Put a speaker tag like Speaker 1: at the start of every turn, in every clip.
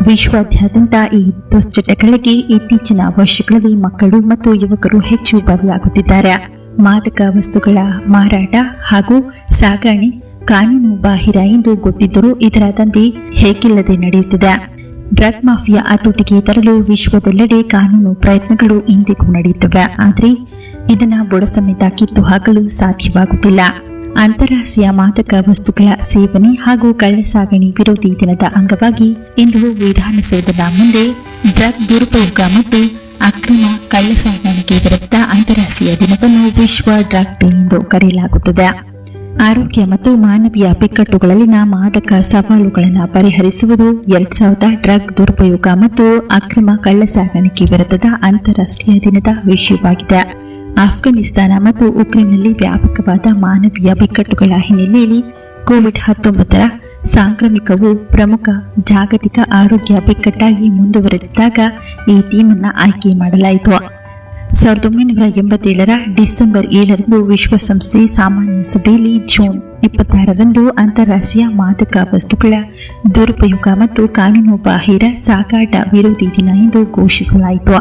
Speaker 1: ವಿಶ್ವಾದ್ಯಂತ ಈ ದುಶ್ಚಟಗಳಿಗೆ ಇತ್ತೀಚಿನ ವರ್ಷಗಳಲ್ಲಿ ಮಕ್ಕಳು ಮತ್ತು ಯುವಕರು ಹೆಚ್ಚು ಬಲಿಯಾಗುತ್ತಿದ್ದಾರೆ ಮಾದಕ ವಸ್ತುಗಳ ಮಾರಾಟ ಹಾಗೂ ಸಾಗಣೆ ಕಾನೂನು ಬಾಹಿರ ಎಂದು ಗೊತ್ತಿದ್ದರೂ ಇದರ ದಂಧೆ ಹೇಗಿಲ್ಲದೆ ನಡೆಯುತ್ತಿದೆ ಡ್ರಗ್ ಮಾಫಿಯಾ ಹತೋಟಿಗೆ ತರಲು ವಿಶ್ವದೆಲ್ಲೆಡೆ ಕಾನೂನು ಪ್ರಯತ್ನಗಳು ಇಂದಿಗೂ ನಡೆಯುತ್ತವೆ ಆದರೆ ಇದನ್ನ ಬುಡ ಸಮೇತ ಕಿತ್ತು ಹಾಕಲು ಸಾಧ್ಯವಾಗುತ್ತಿಲ್ಲ ಅಂತಾರಾಷ್ಟ್ರೀಯ ಮಾದಕ ವಸ್ತುಗಳ ಸೇವನೆ ಹಾಗೂ ಕಳ್ಳಸಾಗಣೆ ವಿರೋಧಿ ದಿನದ ಅಂಗವಾಗಿ ಇಂದು ವಿಧಾನಸೌಧದ ಮುಂದೆ ಡ್ರಗ್ ದುರುಪಯೋಗ ಮತ್ತು ಅಕ್ರಮ ಕಳ್ಳಸಾಗಾಣಿಕೆ ವಿರುದ್ಧ ಅಂತಾರಾಷ್ಟ್ರೀಯ ದಿನವನ್ನು ವಿಶ್ವ ಡ್ರಗ್ ಡೇ ಎಂದು ಕರೆಯಲಾಗುತ್ತದೆ ಆರೋಗ್ಯ ಮತ್ತು ಮಾನವೀಯ ಬಿಕ್ಕಟ್ಟುಗಳಲ್ಲಿನ ಮಾದಕ ಸವಾಲುಗಳನ್ನು ಪರಿಹರಿಸುವುದು ಎರಡ್ ಸಾವಿರದ ಡ್ರಗ್ ದುರುಪಯೋಗ ಮತ್ತು ಅಕ್ರಮ ಕಳ್ಳಸಾಗಾಣಿಕೆ ವಿರುದ್ಧದ ಅಂತಾರಾಷ್ಟ್ರೀಯ ದಿನದ ವಿಷಯವಾಗಿದೆ ಆಫ್ಘಾನಿಸ್ತಾನ ಮತ್ತು ಉಕ್ರೇನ್ನಲ್ಲಿ ವ್ಯಾಪಕವಾದ ಮಾನವೀಯ ಬಿಕ್ಕಟ್ಟುಗಳ ಹಿನ್ನೆಲೆಯಲ್ಲಿ ಕೋವಿಡ್ ಹತ್ತೊಂಬತ್ತರ ಸಾಂಕ್ರಾಮಿಕವು ಪ್ರಮುಖ ಜಾಗತಿಕ ಆರೋಗ್ಯ ಬಿಕ್ಕಟ್ಟಾಗಿ ಮುಂದುವರೆದಿದ್ದಾಗ ಈ ಥೀಮನ್ನು ಆಯ್ಕೆ ಮಾಡಲಾಯಿತು ಸಾವಿರದ ಒಂಬೈನೂರ ಎಂಬತ್ತೇಳರ ಡಿಸೆಂಬರ್ ಏಳರಂದು ವಿಶ್ವಸಂಸ್ಥೆ ಸಾಮಾನ್ಯ ಸಭೆಯಲ್ಲಿ ಜೂನ್ ಇಪ್ಪತ್ತಾರರಂದು ಅಂತಾರಾಷ್ಟ್ರೀಯ ಮಾದಕ ವಸ್ತುಗಳ ದುರುಪಯೋಗ ಮತ್ತು ಕಾನೂನು ಬಾಹಿರ ಸಾಗಾಟ ವಿರೋಧಿ ದಿನ ಎಂದು ಘೋಷಿಸಲಾಯಿತು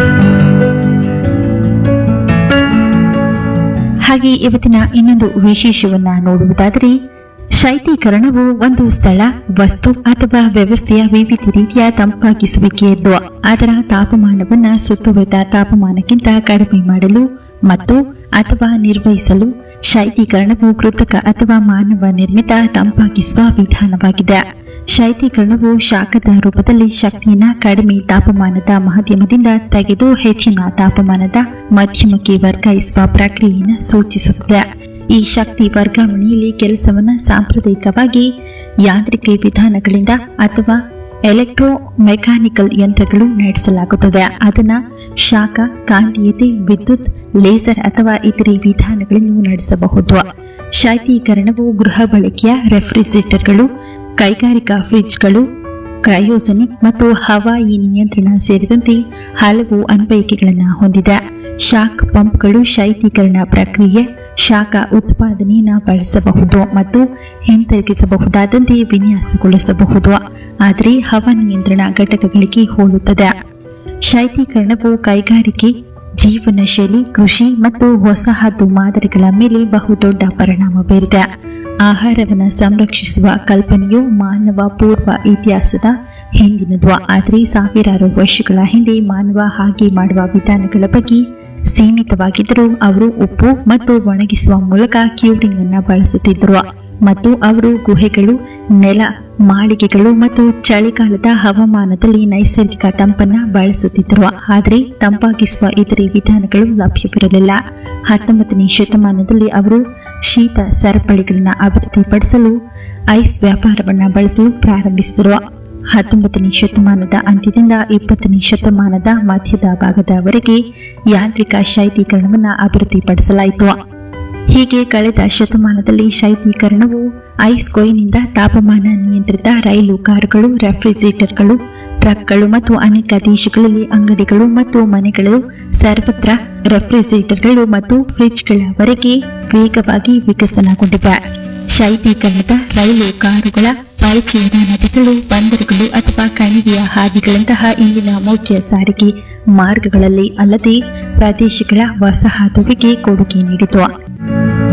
Speaker 1: ಹಾಗೆ ಇವತ್ತಿನ ಇನ್ನೊಂದು ವಿಶೇಷವನ್ನ ನೋಡುವುದಾದರೆ ಶೈತ್ಯೀಕರಣವು ಒಂದು ಸ್ಥಳ ವಸ್ತು ಅಥವಾ ವ್ಯವಸ್ಥೆಯ ವಿವಿಧ ರೀತಿಯ ತಂಪಾಗಿಸುವಿಕೆಯದ್ದು ಅದರ ತಾಪಮಾನವನ್ನ ಸುತ್ತುವರಿದ ತಾಪಮಾನಕ್ಕಿಂತ ಕಡಿಮೆ ಮಾಡಲು ಮತ್ತು ಅಥವಾ ನಿರ್ವಹಿಸಲು ಶೈತ್ಯೀಕರಣವು ಕೃತಕ ಅಥವಾ ಮಾನವ ನಿರ್ಮಿತ ತಂಪಾಗಿಸುವ ವಿಧಾನವಾಗಿದೆ ಶೈತ್ಯೀಕರಣವು ಶಾಖದ ರೂಪದಲ್ಲಿ ಶಕ್ತಿಯನ್ನ ಕಡಿಮೆ ತಾಪಮಾನದ ಮಾಧ್ಯಮದಿಂದ ತೆಗೆದು ಹೆಚ್ಚಿನ ತಾಪಮಾನದ ಮಧ್ಯಮಕ್ಕೆ ವರ್ಗಾಯಿಸುವ ಪ್ರಕ್ರಿಯೆಯನ್ನು ಸೂಚಿಸುತ್ತದೆ ಈ ಶಕ್ತಿ ವರ್ಗಾವಣೆಯಲ್ಲಿ ಕೆಲಸವನ್ನ ಸಾಂಪ್ರದಾಯಿಕವಾಗಿ ಯಾಂತ್ರಿಕ ವಿಧಾನಗಳಿಂದ ಅಥವಾ ಎಲೆಕ್ಟ್ರೋ ಮೆಕ್ಯಾನಿಕಲ್ ಯಂತ್ರಗಳು ನಡೆಸಲಾಗುತ್ತದೆ ಅದನ್ನ ಶಾಖ ಕಾಂತೀಯತೆ ವಿದ್ಯುತ್ ಲೇಸರ್ ಅಥವಾ ಇತರೆ ವಿಧಾನಗಳನ್ನು ನಡೆಸಬಹುದು ಶೈತ್ಯೀಕರಣವು ಗೃಹ ಬಳಕೆಯ ರೆಫ್ರಿಜರೇಟರ್ಗಳು ಕೈಗಾರಿಕಾ ಫ್ರಿಡ್ಜ್ಗಳು ಕ್ರಯೋಸನಿಕ್ ಮತ್ತು ಹವಾಯಿ ನಿಯಂತ್ರಣ ಸೇರಿದಂತೆ ಹಲವು ಅನ್ವಯಿಕೆಗಳನ್ನು ಹೊಂದಿದೆ ಶಾಕ್ ಪಂಪ್ಗಳು ಶೈತ್ಯೀಕರಣ ಪ್ರಕ್ರಿಯೆ ಶಾಖ ಉತ್ಪಾದನೆಯನ್ನು ಬಳಸಬಹುದು ಮತ್ತು ಹಿಂತಿರುಗಿಸಬಹುದಾದಂತೆ ವಿನ್ಯಾಸಗೊಳಿಸಬಹುದು ಆದರೆ ಹವಾನಿಯಂತ್ರಣ ಘಟಕಗಳಿಗೆ ಹೋಲುತ್ತದೆ ಶೈತ್ಯೀಕರಣವು ಕೈಗಾರಿಕೆ ಜೀವನ ಶೈಲಿ ಕೃಷಿ ಮತ್ತು ವಸಾಹತು ಮಾದರಿಗಳ ಮೇಲೆ ಬಹುದೊಡ್ಡ ಪರಿಣಾಮ ಬೀರಿದೆ ಆಹಾರವನ್ನು ಸಂರಕ್ಷಿಸುವ ಕಲ್ಪನೆಯು ಮಾನವ ಪೂರ್ವ ಇತಿಹಾಸದ ಹಿಂದಿನದು ಆದರೆ ಸಾವಿರಾರು ವರ್ಷಗಳ ಹಿಂದೆ ಮಾನವ ಹಾಗೆ ಮಾಡುವ ವಿಧಾನಗಳ ಬಗ್ಗೆ ಸೀಮಿತವಾಗಿದ್ದರೂ ಅವರು ಉಪ್ಪು ಮತ್ತು ಒಣಗಿಸುವ ಮೂಲಕ ಕ್ಯೂರಿಂಗ್ ಅನ್ನು ಬಳಸುತ್ತಿದ್ದರು ಮತ್ತು ಅವರು ಗುಹೆಗಳು ನೆಲ ಮಾಳಿಗೆಗಳು ಮತ್ತು ಚಳಿಗಾಲದ ಹವಾಮಾನದಲ್ಲಿ ನೈಸರ್ಗಿಕ ತಂಪನ್ನ ಬಳಸುತ್ತಿದ್ದರು ಆದರೆ ತಂಪಾಗಿಸುವ ಇತರೆ ವಿಧಾನಗಳು ಲಭ್ಯವಿರಲಿಲ್ಲ ಹತ್ತೊಂಬತ್ತನೇ ಶತಮಾನದಲ್ಲಿ ಅವರು ಶೀತ ಸರಪಳಿಗಳನ್ನು ಅಭಿವೃದ್ಧಿಪಡಿಸಲು ಐಸ್ ವ್ಯಾಪಾರವನ್ನು ಬಳಸಲು ಪ್ರಾರಂಭಿಸಿದರು ಹತ್ತೊಂಬತ್ತನೇ ಶತಮಾನದ ಅಂತ್ಯದಿಂದ ಇಪ್ಪತ್ತನೇ ಶತಮಾನದ ಮಧ್ಯದ ಭಾಗದವರೆಗೆ ಯಾಂತ್ರಿಕ ಶೈತ್ಯೀಕರಣವನ್ನು ಅಭಿವೃದ್ಧಿಪಡಿಸಲಾಯಿತು ಹೀಗೆ ಕಳೆದ ಶತಮಾನದಲ್ಲಿ ಶೈತ್ಯೀಕರಣವು ಐಸ್ ಕೊಯ್ನಿಂದ ತಾಪಮಾನ ನಿಯಂತ್ರಿತ ರೈಲು ಕಾರುಗಳು ರೆಫ್ರಿಜರೇಟರ್ಗಳು ಟ್ರಕ್ಗಳು ಮತ್ತು ಅನೇಕ ದೇಶಗಳಲ್ಲಿ ಅಂಗಡಿಗಳು ಮತ್ತು ಮನೆಗಳು ಸರ್ವತ್ರ ರೆಫ್ರಿಜರೇಟರ್ಗಳು ಮತ್ತು ಫ್ರಿಡ್ಜ್ಗಳವರೆಗೆ ವೇಗವಾಗಿ ವಿಕಸನಗೊಂಡಿವೆ ಶೈತ್ಯೀಕರಣದ ರೈಲು ಕಾರುಗಳ ಪರಿಚಯದ ನದಿಗಳು ಬಂದರುಗಳು ಅಥವಾ ಕಣಿವೆಯ ಹಾದಿಗಳಂತಹ ಇಂದಿನ ಮುಖ್ಯ ಸಾರಿಗೆ ಮಾರ್ಗಗಳಲ್ಲಿ ಅಲ್ಲದೆ ಪ್ರದೇಶಗಳ ವಸಾಹತುವಿಗೆ ಕೊಡುಗೆ ನೀಡಿತು